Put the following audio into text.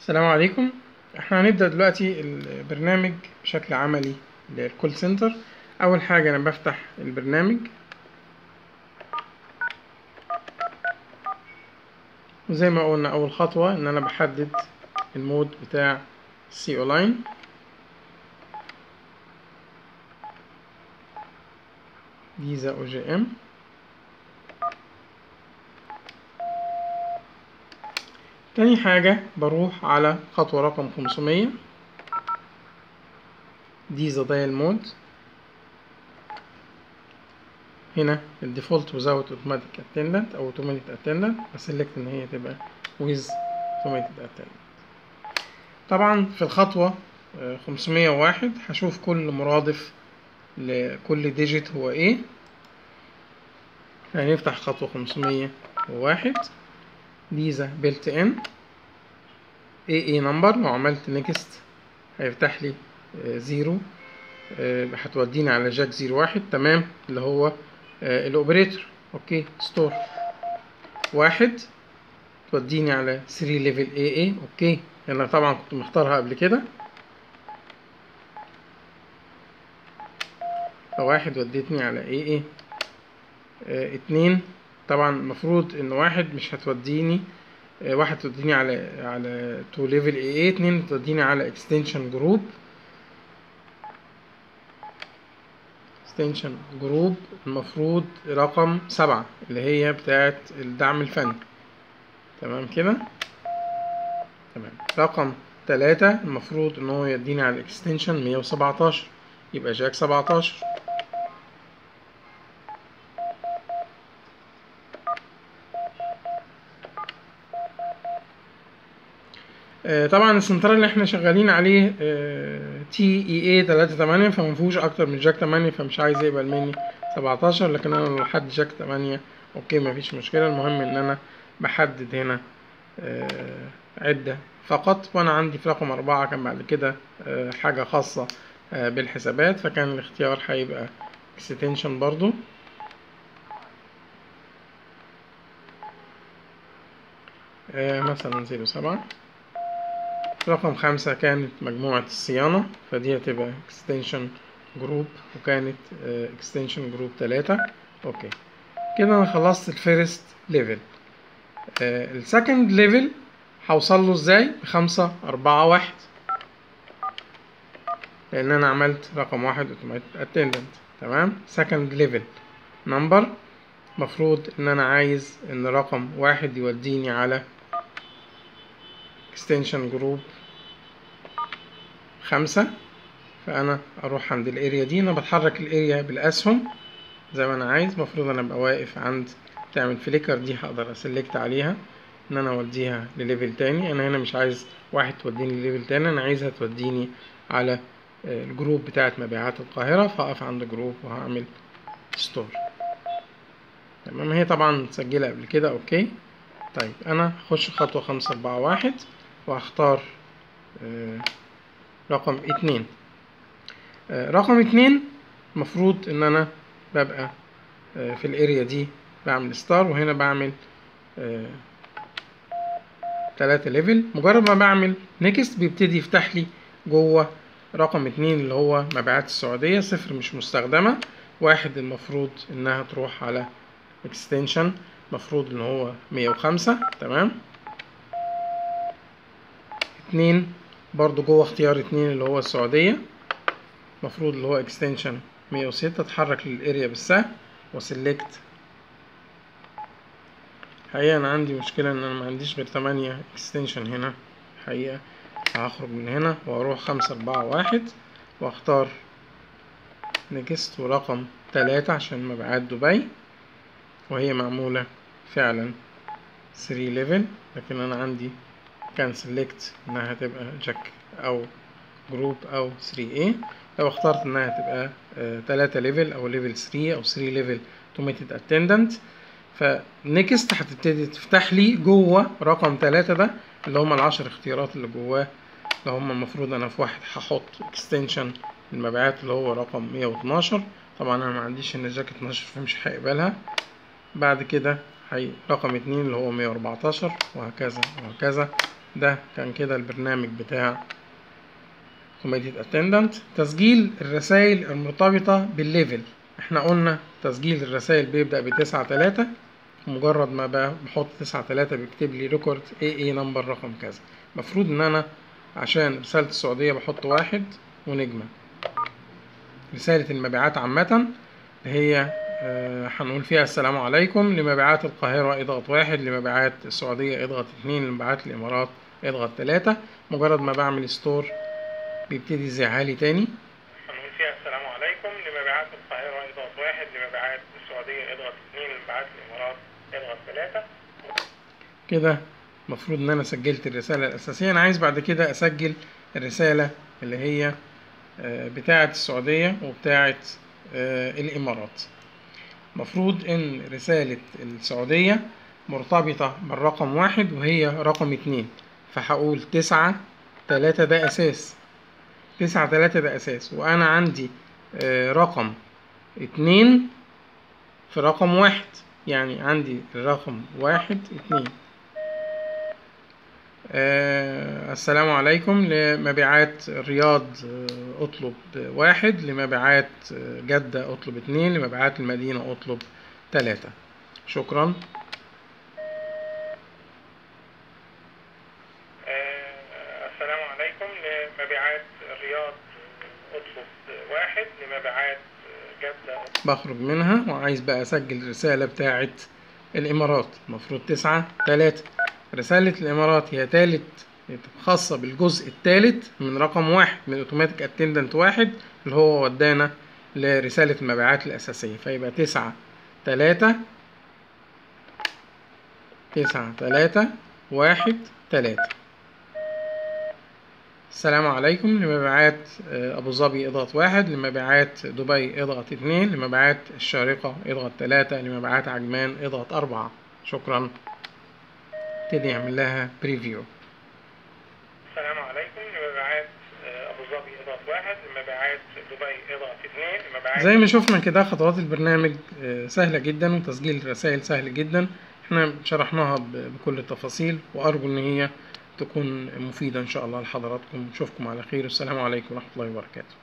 السلام عليكم احنا هنبدأ دلوقتي البرنامج بشكل عملي للكول سنتر اول حاجة انا بفتح البرنامج وزي ما قلنا اول خطوة ان انا بحدد المود بتاع السي او لاين فيزا او جي ام تاني حاجة بروح على خطوة رقم خمسمية دي ذا دايل مود هنا الديفولت without automatic attendant او automatic attendant بسلكت ان هي تبقى with automatic attendant طبعا في الخطوة خمسمية وواحد هشوف كل مرادف لكل ديجيت هو ايه هنفتح خطوة خمسمية وواحد فيزا بيلت ان اي اي نمبر لو عملت نيكست هيفتح لي زيرو هتوديني على جاك زيرو واحد تمام اللي هو الاوبريتور اوكي ستور واحد توديني على 3 ليفل اي اي اوكي انا طبعا كنت مختارها قبل كده واحد وديتني على اي اي اه اتنين طبعا المفروض ان واحد مش هتوديني اه واحد توديني على على تو ليفل اي اي اتنين توديني على اكستنشن جروب اكستنشن جروب المفروض رقم سبعة اللي هي بتاعت الدعم الفني تمام كده تمام رقم تلاتة المفروض ان هو يديني على الاكستنشن مية وسبعتاشر يبقى جاك سبعتاشر طبعا السنترال اللي احنا شغالين عليه تي اي اي 38 فما فيهوش اكتر من جاك 8 فمش عايز يقبل مني 17 لكن انا لو حد جاك 8 اوكي مفيش مشكله المهم ان انا بحدد هنا عده فقط وانا عندي في رقم أربعة كان بعد كده حاجه خاصه بالحسابات فكان الاختيار هيبقى اكستنشن برضو مثلا زيرو سبعة رقم خمسة كانت مجموعة الصيانة فدي هتبقى extension جروب وكانت extension جروب تلاتة اوكي كده انا خلصت الفيرست ليفل السكند ليفل هوصل له ازاي بخمسة أربعة واحد لأن أنا عملت رقم واحد automatic attendant تمام second level number مفروض إن أنا عايز إن رقم واحد يوديني على extension جروب خمسة فأنا أروح عند الاريا دي أنا بتحرك الاريا بالأسهم زي ما أنا عايز مفروض أنا أبقى واقف عند تعمل فليكر دي هقدر أسلكت عليها إن أنا أوديها لليفل تاني أنا هنا مش عايز واحد توديني لليفل تاني أنا عايزها توديني على الجروب بتاعت مبيعات القاهرة فأقف عند جروب وهعمل ستور تمام هي طبعا متسجلة قبل كده أوكي طيب أنا هخش خطوة خمسة أربعة واحد وهختار رقم اتنين رقم اتنين المفروض ان انا ببقى في الاريا دي بعمل ستار وهنا بعمل تلاتة ليفل مجرد ما بعمل نيكست بيبتدي يفتح لي جوه رقم اتنين اللي هو مبيعات السعودية صفر مش مستخدمة واحد المفروض انها تروح على اكستنشن مفروض ان هو مية وخمسة تمام اتنين برضو جوه اختيار اتنين اللي هو السعودية مفروض اللي هو اكستنشن مية وستة اتحرك للاريا بالسهم وسلكت حقيقة انا عندي مشكلة ان انا ما عنديش غير تمانية اكستنشن هنا حقيقة هخرج من هنا واروح خمسة اربعة واحد واختار نيكست ورقم تلاتة عشان مبيعات دبي وهي معمولة فعلا 3 ليفل لكن انا عندي كان سيلكت انها تبقى جاك او جروب او 3A لو اخترت انها تبقى تلاتة ليفل او ليفل 3 او 3 ليفل اوتوماتيد اتندنت فنيكست هتبتدي تفتح لي جوه رقم تلاتة ده اللي هما العشر اختيارات اللي جواه اللي هما المفروض انا في واحد هحط اكستنشن المبيعات اللي هو رقم 112 طبعا انا ما عنديش هنا جاك 12 فمش هيقبلها بعد كده هي رقم اتنين اللي هو 114 وهكذا وهكذا ده كان كده البرنامج بتاع كوميديت اتندنت تسجيل الرسائل المرتبطة بالليفل احنا قلنا تسجيل الرسائل بيبدأ بتسعة تلاتة مجرد ما بحط تسعة تلاتة بيكتب لي ريكورد اي اي نمبر رقم كذا مفروض ان انا عشان رسالة السعودية بحط واحد ونجمة رسالة المبيعات عامة هي آه، هنقول فيها السلام عليكم لمبيعات القاهرة اضغط واحد لمبيعات السعودية اضغط اتنين لمبيعات الامارات اضغط تلاتة مجرد ما بعمل ستور بيبتدي يذيعها لي تاني هنقول فيها السلام عليكم لمبيعات القاهرة اضغط واحد لمبيعات السعودية اضغط اثنين لمبيعات الإمارات اضغط ثلاثة كده المفروض ان انا سجلت الرسالة الاساسية انا عايز بعد كده اسجل الرسالة اللي هي آه، بتاعة السعودية وبتاعة آه، الامارات مفروض ان رسالة السعودية مرتبطة بالرقم واحد وهي رقم اتنين فهقول تسعة تلاتة ده اساس تسعة تلاتة ده اساس وانا عندي آه، رقم اتنين في رقم واحد يعني عندي الرقم واحد اتنين آه السلام عليكم لمبيعات الرياض آه، اطلب واحد لمبيعات آه، جدة اطلب اتنين لمبيعات المدينة اطلب تلاتة شكرا آه، السلام عليكم لمبيعات الرياض اطلب واحد لمبيعات جدة بخرج منها وعايز بقى اسجل الرسالة بتاعة الامارات المفروض تسعة تلاتة رسالة الامارات هي تالت خاصة بالجزء التالت من رقم واحد من اوتوماتيك اتندنت واحد اللي هو ودانا لرسالة المبيعات الاساسية فيبقى تسعة تلاتة تسعة تلاتة واحد تلاتة السلام عليكم لمبيعات آه، أبو ظبي اضغط واحد لمبيعات دبي اضغط اتنين لمبيعات الشارقة اضغط تلاتة لمبيعات عجمان اضغط أربعة شكرا ابتدي يعمل لها بريفيو السلام عليكم لمبيعات آه، أبو ظبي اضغط واحد لمبيعات دبي اضغط اثنين لمبيعات زي ما شفنا كده خطوات البرنامج آه، سهلة جدا وتسجيل الرسائل سهل جدا احنا شرحناها ب- بكل التفاصيل وأرجو إن هي تكون مفيدة إن شاء الله لحضراتكم نشوفكم على خير والسلام عليكم ورحمة الله وبركاته